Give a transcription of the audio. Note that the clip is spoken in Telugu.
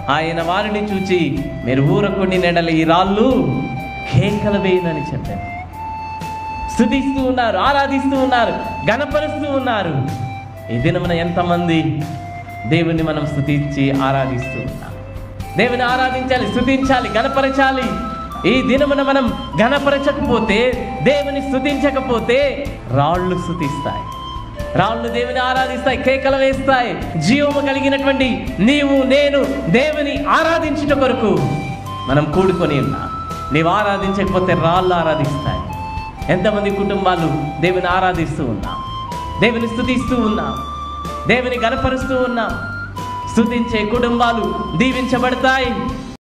ఆయన వారిని చూచి మీరు ఊరకొని నెడల ఈ రాళ్ళు కేకలు వేయనని చెప్పారు స్థుతిస్తూ ఉన్నారు ఆరాధిస్తూ ఉన్నారు గణపరుస్తూ ఉన్నారు ఈ దినమున ఎంతమంది దేవుని మనం స్థుతించి ఆరాధిస్తూ ఉన్నాం దేవుని ఆరాధించాలి స్థుతించాలి గణపరచాలి ఈ దినమున మనం గణపరచకపోతే దేవుని స్థుతించకపోతే రాళ్ళు స్థుతిస్తాయి రాళ్ళు దేవుని ఆరాధిస్తాయి కేకలు వేస్తాయి జీవము కలిగినటువంటి నీవు నేను దేవుని ఆరాధించుట కొరకు మనం కూడుకొని ఉన్నాం నీవు ఆరాధించకపోతే రాళ్ళు ఆరాధిస్తాయి ఎంతమంది కుటుంబాలు దేవుని ఆరాధిస్తూ ఉన్నాం దేవుని స్థుతిస్తూ ఉన్నాం దేవుని గనపరుస్తూ ఉన్నాం స్థుతించే కుటుంబాలు దీవించబడతాయి